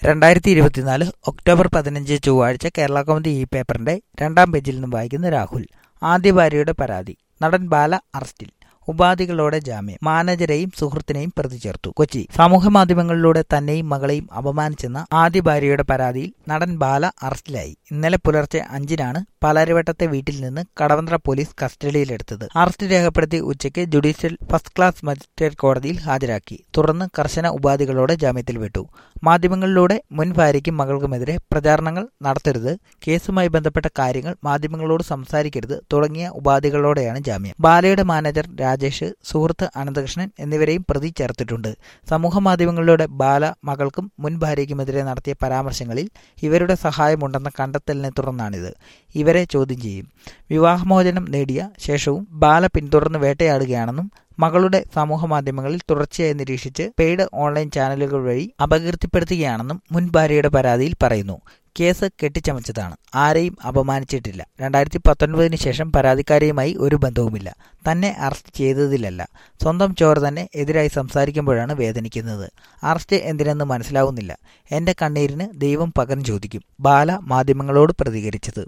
രണ്ടായിരത്തി ഇരുപത്തിനാല് ഒക്ടോബർ പതിനഞ്ച് ചൊവ്വാഴ്ച കേരള കൗമുദി ഈ പേപ്പറിന്റെ രണ്ടാം പേജിൽ നിന്നും വായിക്കുന്ന രാഹുൽ ആദ്യ ഭാര്യയുടെ പരാതി നടൻ ബാല അറസ്റ്റിൽ ഉപാധികളോടെ ജാമ്യം മാനേജരെയും സുഹൃത്തിനെയും പ്രതി ചേർത്തു കൊച്ചി സമൂഹ മാധ്യമങ്ങളിലൂടെ തന്നെയും മകളെയും അപമാനിച്ചെന്ന ആദ്യ ഭാര്യയുടെ പരാതിയിൽ നടൻ ബാല അറസ്റ്റിലായി ഇന്നലെ പുലർച്ചെ അഞ്ചിനാണ് പാലാരിവട്ടത്തെ വീട്ടിൽ നിന്ന് കടവന്ത്ര പോലീസ് കസ്റ്റഡിയിലെടുത്തത് അറസ്റ്റ് രേഖപ്പെടുത്തി ഉച്ചയ്ക്ക് ജുഡീഷ്യൽ ഫസ്റ്റ് ക്ലാസ് മജിസ്ട്രേറ്റ് കോടതിയിൽ ഹാജരാക്കി തുടർന്ന് കർശന ഉപാധികളോടെ ജാമ്യത്തിൽ വിട്ടു മാധ്യമങ്ങളിലൂടെ മുൻ ഭാര്യയ്ക്കും മകൾക്കുമെതിരെ പ്രചാരണങ്ങൾ നടത്തരുത് കേസുമായി ബന്ധപ്പെട്ട കാര്യങ്ങൾ മാധ്യമങ്ങളോട് സംസാരിക്കരുത് തുടങ്ങിയ ഉപാധികളോടെയാണ് ജാമ്യം ബാലയുടെ മാനേജർ രാജേഷ് സുഹൃത്ത് അനന്തകൃഷ്ണൻ എന്നിവരെയും പ്രതി ചേർത്തിട്ടുണ്ട് സമൂഹ മാധ്യമങ്ങളിലൂടെ ബാല മകൾക്കും മുൻ ഭാര്യയ്ക്കുമെതിരെ നടത്തിയ പരാമർശങ്ങളിൽ ഇവരുടെ സഹായമുണ്ടെന്ന കണ്ടെത്തലിനെ തുടർന്നാണിത് ഇവരെ ചോദ്യം ചെയ്യും വിവാഹമോചനം നേടിയ ശേഷവും ബാല പിന്തുടർന്ന് വേട്ടയാടുകയാണെന്നും മകളുടെ സമൂഹ മാധ്യമങ്ങളിൽ തുടർച്ചയായി നിരീക്ഷിച്ച് പെയ്ഡ് ഓൺലൈൻ ചാനലുകൾ വഴി അപകീർത്തിപ്പെടുത്തുകയാണെന്നും മുൻ ഭാര്യയുടെ പരാതിയിൽ പറയുന്നു കേസ് കെട്ടിച്ചമച്ചതാണ് ആരെയും അപമാനിച്ചിട്ടില്ല രണ്ടായിരത്തി പത്തൊൻപതിന് ശേഷം പരാതിക്കാരിയുമായി ഒരു ബന്ധവുമില്ല തന്നെ അറസ്റ്റ് ചെയ്തതിലല്ല സ്വന്തം ചോർ തന്നെ എതിരായി സംസാരിക്കുമ്പോഴാണ് വേദനിക്കുന്നത് അറസ്റ്റ് എന്തിനെന്ന് മനസ്സിലാവുന്നില്ല എന്റെ കണ്ണീരിന് ദൈവം പകരം ചോദിക്കും ബാല മാധ്യമങ്ങളോട് പ്രതികരിച്ചത്